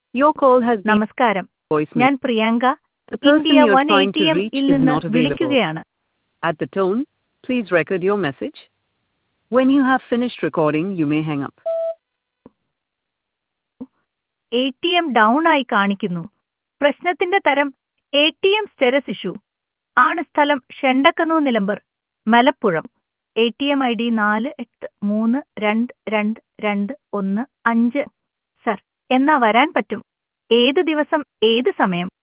Your call has been നമസ്കാരം voicemail. ഞാൻ Priyanka The person India you're one A trying T to M reach ഇൽ is നിന്ന് not available. വിളിക്കുകയാണ് At the tone, please record your message. When you have finished recording, you may hang up. A T M down ആയി കാണിക്കുന്നു പ്രശ്നത്തിന്റെ തരം A T M status issue ആണ് സ്ഥലം ഷെണ്ടക്കനു Nilambur Malappuram A T M I D നാല് എട്ട് മൂന്ന് രണ്ട് രണ്ട് രണ്ട് ഒന്ന് അഞ്ച് സർ എന്നാ വരാൻ പറ്റും ഏത് ദിവസം ഏത് സമയം